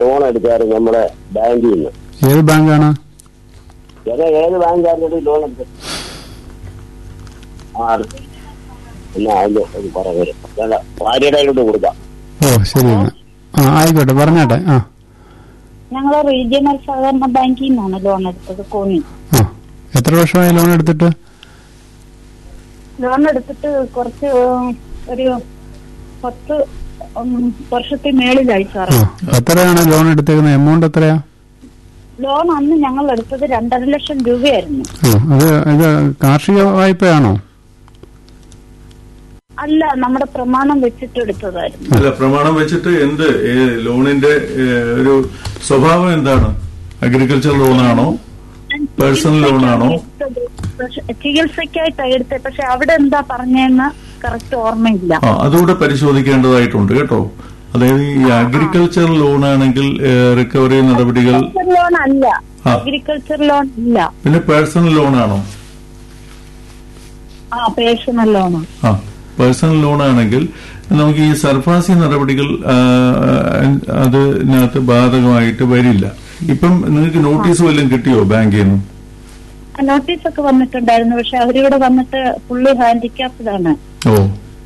Loan എടുത്തായിരുന്നു നമ്മുടെ ബാങ്കിൽ നിന്ന് ഏത് ബാങ്കാണ് ചേട്ടാ ഏത് ബാങ്കായിരുന്നു ലോൺ എടുത്തത് ആ അത് എന്നാ അതിന്റെ ഒരു പറഞ്ഞു ചേട്ടാ ഭാര്യയുടെ കയ്യിലോട്ട് കൊടുക്കാം ഓ ശരി എന്നാ ആ ആയിക്കോട്ടെ പറഞ്ഞാട്ടെ ആ ഞങ്ങൾ റീജിയണൽ സഹകരണ ബാങ്കിൽ നിന്നാണ് ലോൺ എടുത്തത് കോന്നി ആ എത്ര വർഷമായി ലോൺ എടുത്തിട്ട് ലോൺ എടുത്തിട്ട് കുറച്ച് ഒരു പത്ത് ഉം, വർഷത്തെ മേളിലായി ആ സാറേ എത്രയാണ് ലോൺ എടുത്തേക്കുന്നത് എമൗണ്ട് എത്രയാ ലോൺ അന്ന് ഞങ്ങൾ എടുത്തത് രണ്ടര ലക്ഷം രൂപയായിരുന്നു ആ അത് ഇത് കാർഷിക വായ്പയാണോ അല്ല നമ്മുടെ പ്രമാണം വെച്ചിട്ട് എടുത്തതായിരുന്നു അല്ല പ്രമാണം വെച്ചിട്ട് എന്ത് ഏ, ലോണിന്റെ ഏ, ഒരു സ്വഭാവം എന്താണ് അഗ്രികൾച്ചർ ലോണാണോ പേഴ്സണൽ ലോണാണോ എടുത്തത്. പക്ഷെ ചികിത്സക്കായിട്ടാണ് എടുത്തത് പക്ഷെ അവിടെ എന്താ പറഞ്ഞതെന്ന് കറക്റ്റ് ഓർമ്മയില്ല ആ അതുകൂടെ പരിശോധിക്കേണ്ടതായിട്ടുണ്ട് കേട്ടോ അതായത് ഈ അഗ്രികൾച്ചർ ലോൺ ആണെങ്കിൽ റിക്കവറി നടപടികൾ ലോൺ അല്ല ആ. അഗ്രികൾച്ചർ ലോൺ ഇല്ല പിന്നെ പേഴ്സണൽ ലോൺ ആണോ ആ പേഴ്സണൽ ലോണാ ആ പേഴ്സണൽ ലോൺ ആണെങ്കിൽ നമുക്ക് ഈ സർഫാസി നടപടികൾ ആ, അതിനകത്ത് ബാധകമായിട്ട് വരില്ല ഇപ്പം നിങ്ങൾക്ക് നോട്ടീസ് വല്ലതും കിട്ടിയോ ബാങ്കിൽ നിന്നും നോട്ടീസ് ഒക്കെ വന്നിട്ടുണ്ടായിരുന്നു പക്ഷെ അവരിവിടെ വന്നിട്ട് ഫുള്ളി ഹാൻഡിക്യാപ്ഡാണ് ഓ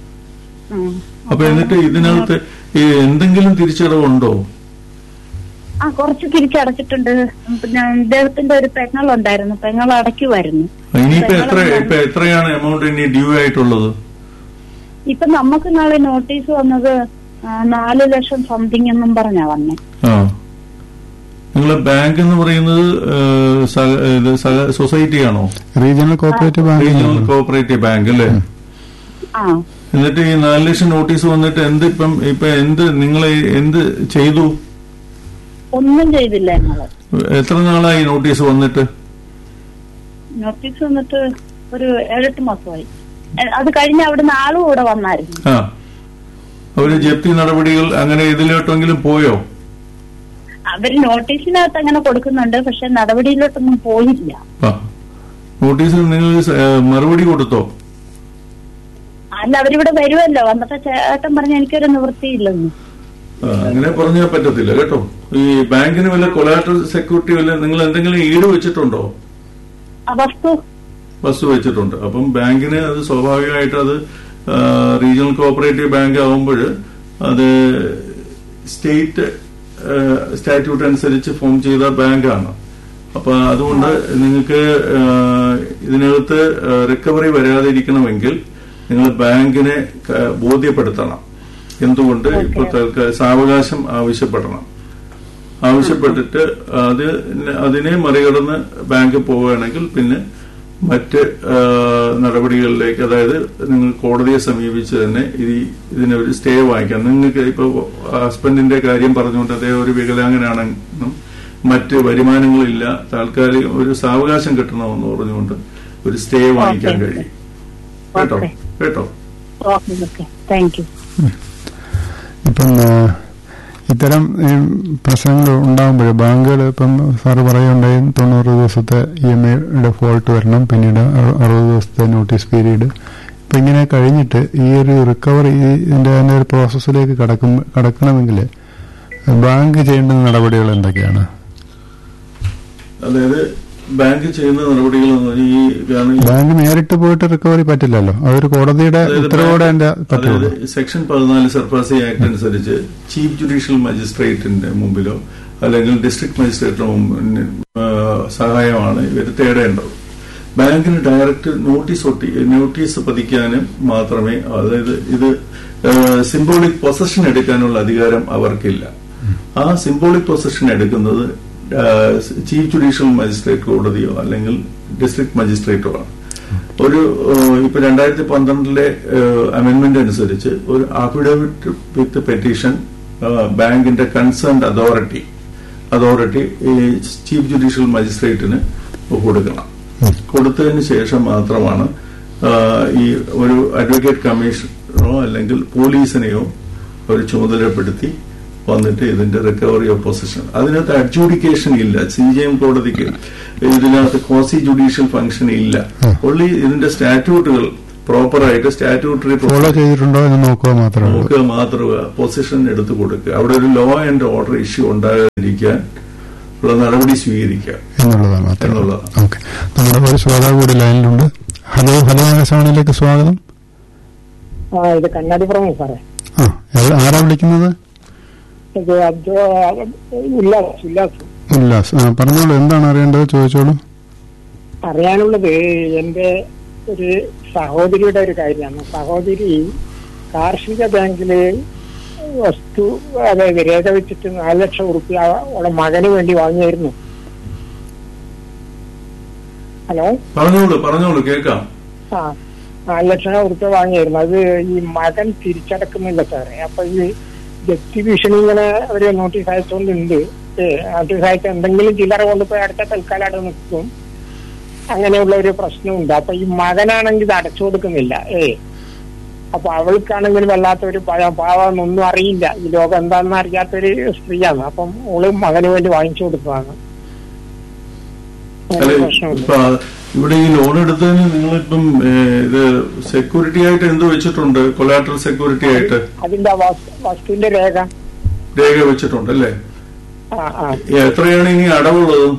അപ്പൊ എന്നിട്ട് ഇതിനകത്ത് ഈ എന്തെങ്കിലും തിരിച്ചടവുണ്ടോ ആ കുറച്ച് തിരിച്ചടച്ചിട്ടുണ്ട് പിന്നെ ഇദ്ദേഹത്തിന്റെ ഒരു പെങ്ങളുണ്ടായിരുന്നു പെങ്ങൾ അടയ്ക്കുമായിരുന്നു ഇനിയിപ്പോ എത്ര ഇപ്പൊ എത്രയാണ് എമൗണ്ട് ഇനി ഡ്യൂ ആയിട്ടുള്ളത് ഇപ്പൊ നമുക്ക് നാളെ നോട്ടീസ് വന്നത് ആ, നാല് ലക്ഷം സംതിങ് എന്നും പറഞ്ഞാ വന്നേ ആ നിങ്ങളെ ബാങ്ക് എന്ന് പറയുന്നത് ഏഹ്, സഹ- ഇത് സഹ- സൊസൈറ്റിയാണോ regional cooperative bank regional cooperative bank അല്ലേ ആ എന്നിട്ട് ഈ നാല് ലക്ഷം നോട്ടീസ് വന്നിട്ട് എന്ത് ഇപ്പം ഇപ്പൊ എന്ത് നിങ്ങൾ എന്ത് ചെയ്തു ഒന്നും ചെയ്തില്ല ഞങ്ങള് എത്ര നാളായി നോട്ടീസ് വന്നിട്ട് നോട്ടീസ് വന്നിട്ട് ഒരു ഏഴെട്ട് മാസമായി എ- അത് കഴിഞ്ഞ് അവിടുന്ന് ആളും കൂടെ വന്നായിരുന്നു ആ അവര് ജപ്തി നടപടികൾ അങ്ങനെ ഇതിലോട്ടെങ്കിലും പോയോ അവര് നോട്ടീസിനകത്ത് അങ്ങനെ കൊടുക്കുന്നുണ്ട് പക്ഷെ നടപടിയിലോട്ടൊന്നും പോയില്ല ആ നോട്ടീസിൽ നിങ്ങൾ ഏഹ്, മറുപടി കൊടുത്തോ അല്ല അവരിവിടെ വരുമല്ലോ വന്നപ്പോ ചേട്ടൻ പറഞ്ഞ എനിക്കൊരു നിവൃത്തിയില്ലെന്ന് ആ, അങ്ങനെ പറഞ്ഞാൽ പറ്റത്തില്ല കേട്ടോ ഈ ബാങ്കിന് വല്ല കൊലാറ്ററൽ സെക്യൂരിറ്റി വല്ല നിങ്ങൾ എന്തെങ്കിലും ഈട് വെച്ചിട്ടുണ്ടോ ആ വസ്തു വസ്തു വെച്ചിട്ടുണ്ട് അപ്പം ബാങ്കിന് അത് സ്വാഭാവികമായിട്ട് അത് ആ, റീജിയണൽ കോഓപ്പറേറ്റീവ് ബാങ്ക് ആവുമ്പോൾ അത് സ്റ്റേറ്റ് ആ, സ്റ്റാറ്റ്യൂട്ട് അനുസരിച്ച് ഫോം ചെയ്ത ബാങ്കാണ് അപ്പൊ അതുകൊണ്ട് നിങ്ങൾക്ക് ആ, ഇതിനകത്ത് റിക്കവറി വരാതിരിക്കണമെങ്കിൽ നിങ്ങൾ ബാങ്കിനെ ക- ബോധ്യപ്പെടുത്തണം എന്തുകൊണ്ട് ഇപ്പൊ തൽക്കാ- സാവകാശം ആവശ്യപ്പെടണം ആവശ്യപ്പെട്ടിട്ട് അത് അതിനെ മറികടന്ന് ബാങ്ക് പോവുകയാണെങ്കിൽ പിന്നെ മറ്റ് ആ, നടപടികളിലേക്ക് അതായത് നിങ്ങൾ കോടതിയെ സമീപിച്ച് തന്നെ ഈ ഇതിനെ ഒരു സ്റ്റേ വാങ്ങിക്കാം നിങ്ങൾക്ക് ഇപ്പോൾ ഹസ്ബൻഡിന്റെ കാര്യം പറഞ്ഞുകൊണ്ട് അദ്ദേഹം ഒരു വികലാംഗനാണെന്നും മറ്റ് വരുമാനങ്ങളില്ല താൽക്കാലിക ഒരു സാവകാശം കിട്ടണമെന്ന് പറഞ്ഞുകൊണ്ട് ഒരു സ്റ്റേ വാങ്ങിക്കാൻ Okay. കഴിയും കേട്ടോ Okay. കേട്ടോ ഓക്കെ ഓക്കെ താങ്ക് യു ഇപ്പം ആ, ഇത്തരം ഈ പ്രശ്നങ്ങൾ ഉണ്ടാകുമ്പോൾ ബാങ്കുകൾ ഇപ്പം സാറ് പറയുണ്ടായി തൊണ്ണൂറ് ദിവസത്തെ ഇ എം ഐയുടെ ഫോൾട്ട് വരണം പിന്നീട് അറു- അറുപത് ദിവസത്തെ നോട്ടീസ് പീരീഡ് ഇപ്പം ഇങ്ങനെ കഴിഞ്ഞിട്ട് ഈ ഒരു റിക്കവറി ഇതിന്റെ തന്നെ ഒരു പ്രോസസ്സിലേക്ക് കടക്കും കടക്കണമെങ്കിൽ ബാങ്ക് ചെയ്യേണ്ട നടപടികൾ എന്തൊക്കെയാണ് അതായത് ബാങ്ക് ചെയ്യുന്ന നടപടികൾ എന്ന് പറഞ്ഞാൽ ഈ കാരണം ഈ ബാങ്ക് നേരിട്ട് പോയിട്ട് റിക്കവറി പറ്റില്ലല്ലോ അതൊരു കോടതിയുടെ അതായത് ഉത്തരവോടെ ബാങ്ക് അതിന്റെ പറ്റുള്ളൂ അതായത് സെക്ഷൻ പതിനാല് സർഫാസി ആക്ട് അനുസരിച്ച് ചീഫ് ജുഡീഷ്യൽ മജിസ്ട്രേറ്റിന്റെ മുമ്പിലോ അല്ലെങ്കിൽ ഡിസ്ട്രിക്ട് മജിസ്ട്രേറ്റിന്റെ മുമ്പിൽ ആ, സഹായമാണ് ഇവർ തേടേണ്ടത് ബാങ്കിന് ഡയറക്റ്റ് നോട്ടീസ് ഒട്ടി നോട്ടീസ് പതിക്കാനും മാത്രമേ അതായത് ഇത് സിംബോളിക് പൊസഷൻ എടുക്കാനുള്ള അധികാരം അവർക്കില്ല ആ സിംബോളിക് പൊസഷൻ എടുക്കുന്നത് ചീഫ് ജുഡീഷ്യൽ മജിസ്ട്രേറ്റ് കോടതിയോ അല്ലെങ്കിൽ ഡിസ്ട്രിക്ട് മജിസ്ട്രേറ്റോ ആണ് ഒരു ഏഹ്, ഇപ്പൊ രണ്ടായിരത്തി പന്ത്രണ്ടിലെ അമെന്റ്മെന്റ് അനുസരിച്ച് ഒരു അഫിഡവിറ്റ് വിത്ത് പെറ്റീഷൻ ബാങ്കിന്റെ കൺസേൺഡ് അതോറിറ്റി അതോറിറ്റി ഈ ചീഫ് ജുഡീഷ്യൽ മജിസ്ട്രേറ്റിന് കൊടുക്കണം കൊടുത്തതിന് ശേഷം മാത്രമാണ് ആ, ഈ ഒരു അഡ്വക്കേറ്റ് കമ്മീഷനോ അല്ലെങ്കിൽ പോലീസിനെയോ ഒരു ചുമതലപ്പെടുത്തി വന്നിട്ട് ഇതിന്റെ റിക്കവറി ഓഫ് പൊസിഷൻ അതിനകത്ത് അഡ്ജൂഡിക്കേഷൻ ഇല്ല സി ജെ എം കോടതിക്ക് ഇതിനകത്ത് കോസി ജുഡീഷ്യൽ ഫംഗ്ഷൻ ഇല്ല ഒള്ളി ഇതിന്റെ സ്റ്റാറ്റ്യൂട്ടുകൾ പ്രോപ്പറായിട്ട് സ്റ്റാറ്റ്യൂട്ടറി ഫോളോ ചെയ്തിട്ടുണ്ടോ എന്ന് നോക്കുക മാത്രമേ ഉള്ളൂ നോക്കുക മാത്രമേ പൊസിഷൻ എടുത്തു കൊടുക്കുക അവിടെ ഒരു ലോ ആൻഡ് ഓർഡർ ഇഷ്യൂ ഉണ്ടാകാതിരിക്കാൻ ഉള്ള നടപടി സ്വീകരിക്കുക എന്നുള്ളതാണ് മാത്രം എന്നുള്ളതാണ്. ഓക്കെ നമ്മുടെ ഒരു ശ്രോതാവ് കൂടി ലൈനിലുണ്ട് ഹലോ ഹലോ ആകാശവാണിയിലേക്ക് സ്വാഗതം ആ ഇത് കണ്ണാടിപ്പുറമേ സാറേ ആ എവിടെ- ആരാ വിളിക്കുന്നത് ഇത് അത് ഉല്ലാസ് ഉല്ലാസ് ഉല്ലാസ് ആ പറഞ്ഞോളൂ എന്താണ് അറിയേണ്ടത് ചോദിച്ചോളൂ അറിയാനുള്ളത് എന്റെ ഒരു സഹോദരിയുടെ ഒരു കാര്യമാണ് സഹോദരി കാർഷിക ബാങ്കില് വസ്തു അതായത് രേഖ വെച്ചിട്ട് നാല് ലക്ഷം ഉറുപ്പ്യ അവളെ മകന് വേണ്ടി വാങ്ങിയായിരുന്നു ഹലോ പറഞ്ഞോളൂ പറഞ്ഞോളൂ കേൾക്കാം ആ നാല് ലക്ഷം ഉറുപ്പ്യ വാങ്ങിയായിരുന്നു അത് ഈ മകൻ തിരിച്ചടക്കുന്നില്ല സാറേ അപ്പൊ ഈ ജപ്തി ഭീഷണി ഇങ്ങനെ ഒരു നോട്ടീസ് അയച്ചുകൊണ്ടുണ്ട് നോട്ടീസ് അയച്ച എന്തെങ്കിലും ചില്ലറ കൊണ്ടുപോയി അടുത്ത തൽക്കാലം അവിടെ നിൽക്കും അങ്ങനെയുള്ള ഒരു പ്രശ്നമുണ്ട് അപ്പൊ ഈ മകനാണെങ്കിൽ ഇത് അടച്ചു കൊടുക്കുന്നില്ല ഏ അപ്പൊ അവൾക്കാണെങ്കിൽ വല്ലാത്തൊരു പഴ- പാവമൊന്നും അറിയില്ല ഈ ലോകം എന്താണെന്ന് അറിയാത്തൊരു സ്ത്രീയാണ് അപ്പം ഓള് മകന് വേണ്ടി വാങ്ങിച്ചു കൊടുത്തതാണ് അങ്ങനെ അല്ലെ ഒരു പ്രശ്നമുണ്ട് ഇപ്പൊ ഇവിടെ ഈ ലോൺ എടുത്തതിന് നിങ്ങളിപ്പം ഏ, ഇത് സെക്യൂരിറ്റി ആയിട്ട് എന്ത് വെച്ചിട്ടുണ്ട് കൊലാട്രൽ സെക്യൂരിറ്റി ആയിട്ട് അതിന്റെ ആ വസ്തു- വസ്തുവിന്റെ രേഖ രേഖ വെച്ചിട്ടുണ്ട് അല്ലേ ആ ആ എത്രയാണ് ഇനി അടവുള്ളത്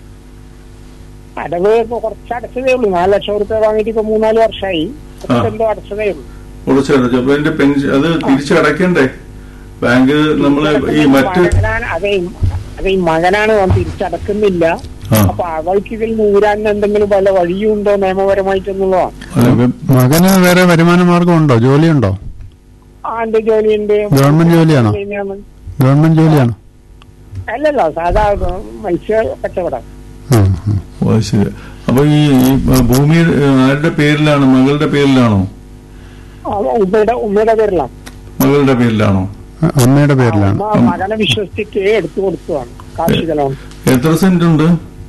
അടവ് ഇപ്പൊ കുറച്ച് അടച്ചതേ ഉള്ളൂ നാല് ലക്ഷം റുപ്യ വാങ്ങിയിട്ട് ഇപ്പൊ മൂന്നാല് വർഷമായി എന്തോ അടച്ചതേ ഉള്ളൂ കുറച്ചടച്ചു അപ്പൊ അതിന്റെ പെൻഷൻ അത് തിരിച്ചടയ്ക്കണ്ടേ ബാങ്ക് നമ്മള് ഈ മറ്റ് മകനാണ് അതെ അതെ ഈ മകനാണ് അവൻ തിരിച്ചടക്കുന്നില്ല ആ. അപ്പൊ അവൾക്ക് ഇതിൽ നൂരാൻ എന്തെങ്കിലും വല്ല വഴിയുണ്ടോ നിയമപരമായിട്ടെന്നുള്ളതാണ് അല്ല, മകന് വേറെ വരുമാന മാർഗം ഉണ്ടോ ജോലിയുണ്ടോ ആ എന്റെ ജോലിയുണ്ട് ഗവൺമെന്റ് ജോലിയാണോ? കഴിഞ്ഞാണ്. ഗവൺമെന്റ് ജോലിയാണോ അല്ലല്ലോ സാധാ മത്സ്യ കച്ചവടം ആ, ആ. ഓ, അത് ശരി അപ്പൊ ഈ ഈ ഭൂമി ഏ, ആരുടെ പേരിലാണ് മകളുടെ പേരിലാണോ ആ, ഉമ്മയുടെ ഉമ്മയുടെ പേരിലാണ് മകളുടെ പേരിലാണോ അമ്മയുടെ പേരിലാണ് അമ്മ മകനെ വിശ്വസിച്ചിട്ട് എടുത്തു കൊടുത്തതാണ് കാർഷിക ലോൺ എത്ര സെന്റ് ഉണ്ട്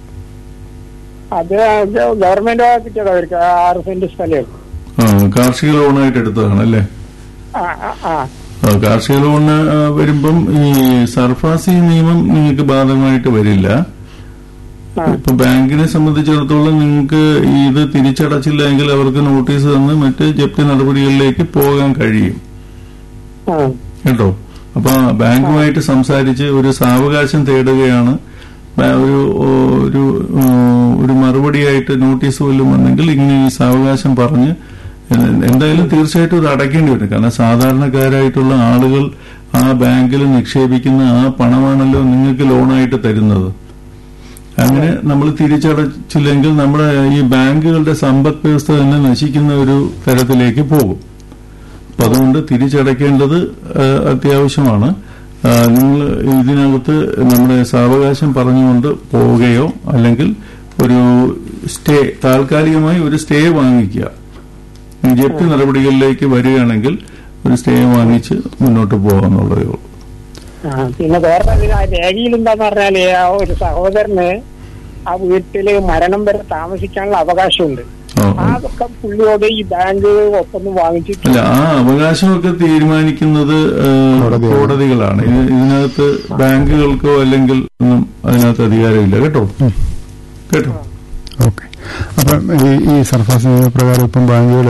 അത് ഗവൺമെന്റ് കിട്ടിയത് അവർക്ക് ആറ് സെന്റ് സ്ഥലം ആ കാർഷിക ലോണായിട്ട് എടുത്തതാണ് അല്ലേ ആ ആ, ആ ആ, കാർഷിക ലോണ് ആ, വരുമ്പം ഈ സർഫാസി നിയമം നിങ്ങൾക്ക് ബാധകമായിട്ട് വരില്ല ആ. ഇപ്പൊ ബാങ്കിനെ സംബന്ധിച്ചിടത്തോളം നിങ്ങൾക്ക് ഇത് തിരിച്ചടച്ചില്ല എങ്കിൽ അവർക്ക് നോട്ടീസ് തന്ന് മറ്റ് ജപ്തി നടപടികളിലേക്ക് പോകാൻ കഴിയും ആ കേട്ടോ അപ്പൊ ആ ബാങ്കുമായിട്ട് സംസാരിച്ച് ഒരു സാവകാശം തേടുകയാണ് ബാ- ഒരു ഒരു ഉം, ഒരു മറുപടിയായിട്ട് നോട്ടീസ് വല്ലതും വന്നെങ്കിൽ ഇങ്ങനെ ഈ സാവകാശം പറഞ്ഞ് എ- എന്തായാലും തീർച്ചയായിട്ടും ഇത് അടയ്ക്കേണ്ടി വരും കാരണം സാധാരണക്കാരായിട്ടുള്ള ആളുകൾ ആ ബാങ്കിൽ നിക്ഷേപിക്കുന്ന ആ പണമാണല്ലോ നിങ്ങൾക്ക് ലോണായിട്ട് തരുന്നത് അങ്ങനെ നമ്മൾ തിരിച്ചടച്ചില്ലെങ്കിൽ നമ്മുടെ ഈ ബാങ്കുകളുടെ സമ്പദ് വ്യവസ്ഥ തന്നെ നശിക്കുന്ന ഒരു തരത്തിലേക്ക് പോകും അപ്പൊ അതുകൊണ്ട് തിരിച്ചടയ്ക്കേണ്ടത് ആ, അത്യാവശ്യമാണ് നിങ്ങൾ ഇതിനകത്ത് നമ്മുടെ സാവകാശം പറഞ്ഞുകൊണ്ട് പോവുകയോ അല്ലെങ്കിൽ ഒരു സ്റ്റേ താൽക്കാലികമായി ഒരു സ്റ്റേ വാങ്ങിക്കുക ഈ ജപ്തി നടപടികളിലേക്ക് വരികയാണെങ്കിൽ ഒരു സ്റ്റേ വാങ്ങിച്ച് മുന്നോട്ട് പോകാന്നുള്ളതേ ഉള്ളൂ ആ, പിന്നെ വേറെ ഒരു ആ രേഖയിൽ എന്താന്ന് പറഞ്ഞാല് ആ ഒരു സഹോദരന് ആ വീട്ടില് മരണം വരെ താമസിക്കാനുള്ള അവകാശമുണ്ട് ആ, ആ. അതൊക്കെ പുള്ളിയോട് ഈ ബാങ്ക് ഒപ്പൊന്നും വാങ്ങിച്ചിട്ട് അല്ല ആ അവകാശമൊക്കെ തീരുമാനിക്കുന്നത് ആ, കോടതിയാണ്. കോടതികളാണ് ഇത് ഇതിനകത്ത് ബാങ്കുകൾക്കോ അല്ലെങ്കിൽ ഒന്നും അതിനകത്ത് അധികാരമില്ല കേട്ടോ കേട്ടോ ഓക്കെ അപ്പം ഈ ഈ സർഫാസ് നിയമപ്രകാരം ഇപ്പം ബാങ്കുകൾ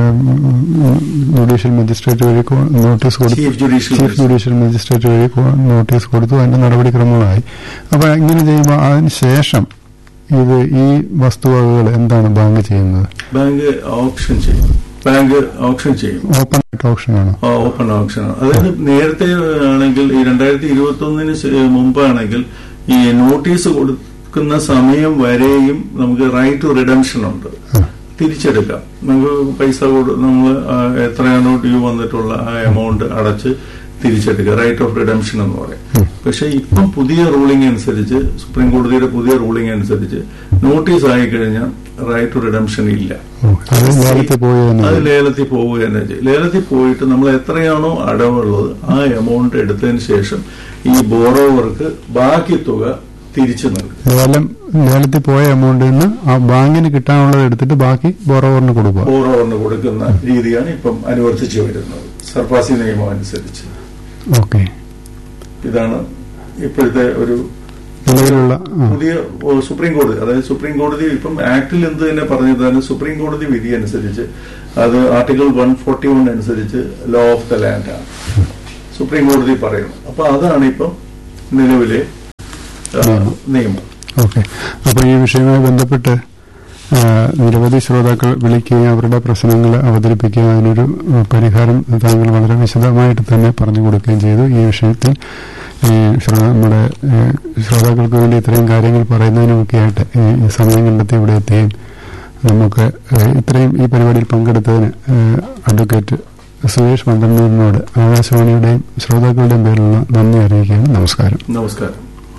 ജുഡീഷ്യൽ മജിസ്ട്രേറ്റ് വഴി കൊ- നോട്ടീസ് കൊടുത്തു chief judicial chief judicial magistrate വഴി കൊ- നോട്ടീസ് കൊടുത്തു അതിന്റെ നടപടിക്രമങ്ങളായി അപ്പൊ ഇങ്ങനെ ചെയ്യുമ്പോൾ അതിന് ശേഷം ഇത് ഈ വസ്തുവകകൾ എന്താണ് ബാങ്ക് ചെയ്യുന്നത് ബാങ്ക് ഓപ്ഷൻ ചെയ്യും ബാങ്ക് ഓപ്ഷൻ ചെയ്യും ഓപ്പൺ ആയിട്ട് ഓപ്ഷനാണോ ആ, ഓപ്പൺ ഓപ്ഷൻ അതായത് നേരത്തെ ആണെങ്കിൽ ഈ രണ്ടായിരത്തി ഇരുപത്തി ഒന്നിന് മുമ്പാണെങ്കിൽ ഈ നോട്ടീസ് കൊടുക്കുന്ന സമയം വരെയും നമുക്ക് റൈറ്റ് ടു റിഡംഷൻ ഉണ്ട് തിരിച്ചെടുക്കാം നമുക്ക് പൈസ നമ്മൾ എത്രയാണോ ഡ്യൂ വന്നിട്ടുള്ള ആ എമൗണ്ട് അടച്ച് തിരിച്ചെടുക്കുക റൈറ്റ് ഓഫ് റിഡംഷൻ എന്ന് പറയും പക്ഷെ ഇപ്പം പുതിയ റൂളിംഗ് അനുസരിച്ച് സുപ്രീം കോടതിയുടെ പുതിയ റൂളിംഗ് അനുസരിച്ച് നോട്ടീസ് ആയി കഴിഞ്ഞാൽ റൈറ്റ് ടു റിഡംഷൻ ഇല്ല ഓ, അത് ലേലത്തിൽ പോയി തന്നെ അത് ലേലത്തിൽ പോവുക തന്നെ ചെയ്യും ലേലത്തിൽ പോയിട്ട് നമ്മൾ എത്രയാണോ അടവുള്ളത് ആ എമൗണ്ട് എടുത്തതിന് ശേഷം ഈ ബോറോവർക്ക് ബാക്കി തുക തിരിച്ചു നൽകും ലേലം ലേലത്തിൽ പോയ എമൗണ്ടിൽ നിന്ന് ആ ബാങ്കിന് കിട്ടാനുള്ളത് എടുത്തിട്ട് ബാക്കി ബോറോവറിന് കൊടുക്കുക ബോറോവറിന് കൊടുക്കുന്ന രീതിയാണ് ഇപ്പം അനുവർത്തിച്ചു വരുന്നത് സർഫാസി നിയമം അനുസരിച്ച് ഓക്കെ ഇതാണ് ഇപ്പോഴത്തെ ഒരു നിലവിലുള്ള ആ, പുതിയ ഓ, സുപ്രീം കോടതി അതായത് സുപ്രീം കോടതി ഇപ്പം ആക്ടിൽ എന്ത് തന്നെ പറഞ്ഞതാണ് സുപ്രീം കോടതി വിധി അനുസരിച്ച് അത് ആർട്ടിക്കിൾ വൺ ഫോർട്ടി വൺ അനുസരിച്ച് ലോ ഓഫ് ദ ലാൻഡ് ആണ് സുപ്രീം കോടതി പറയുന്നത് അപ്പൊ അതാണ് ഇപ്പം നിലവിലെ ആ, നിയമം ഓക്കെ അപ്പോൾ ഈ വിഷയവുമായി ബന്ധപ്പെട്ട് ആ, നിരവധി ശ്രോതാക്കൾ വിളിക്കുകയും അവരുടെ പ്രശ്നങ്ങൾ അവതരിപ്പിക്കുകയും അതിനൊരു ആ, പരിഹാരം താങ്കൾ വളരെ വിശദമായിട്ട് തന്നെ പറഞ്ഞു കൊടുക്കുകയും ചെയ്തു ഈ വിഷയത്തിൽ ഈ ശ്രോതാ- നമ്മുടെ ഏ, ശ്രോതാക്കൾക്ക് വേണ്ടി ഇത്രയും കാര്യങ്ങൾ പറയുന്നതിനുമൊക്കെയായിട്ട് ഈ ഈ സമയം കണ്ടെത്തി ഇവിടെ എത്തുകയും നമുക്ക് ഏ, ഇത്രയും ഈ പരിപാടിയിൽ പങ്കെടുത്തതിന് ഏ, അഡ്വക്കേറ്റ് സുരേഷ് പന്തന്നൂരിനോട് ആകാശവാണിയുടെയും ശ്രോതാക്കളുടെയും പേരിലുള്ള നന്ദി അറിയിക്കുകയാണ് നമസ്കാരം നമസ്കാരം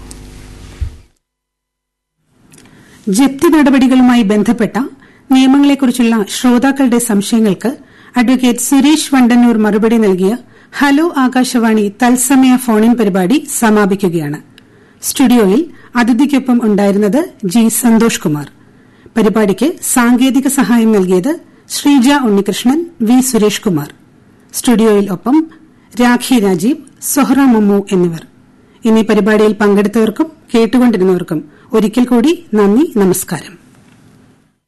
ജപ്തി നടപടികളുമായി ബന്ധപ്പെട്ട നിയമങ്ങളെക്കുറിച്ചുള്ള ശ്രോതാക്കളുടെ സംശയങ്ങൾക്ക് അഡ്വക്കേറ്റ് സുരേഷ് വണ്ടന്നൂർ മറുപടി നൽകിയ ഹലോ ആകാശവാണി തത്സമയ ഫോണിൻ പരിപാടി സമാപിക്കുകയാണ് സ്റ്റുഡിയോയിൽ അതിഥിക്കൊപ്പം ഉണ്ടായിരുന്നത് ജി സന്തോഷ് കുമാർ പരിപാടിക്ക് സാങ്കേതിക സഹായം നൽകിയത് ശ്രീജ ഉണ്ണികൃഷ്ണൻ വി സുരേഷ് കുമാർ സ്റ്റുഡിയോയിൽ ഒപ്പം രാഖി രാജീവ് സൊഹ്റ മമ്മു എന്നിവർ ഇന്നീ പരിപാടിയിൽ പങ്കെടുത്തവർക്കും കേട്ടുകൊണ്ടിരുന്നവർക്കും ഒരിക്കൽ കൂടി നന്ദി നമസ്കാരം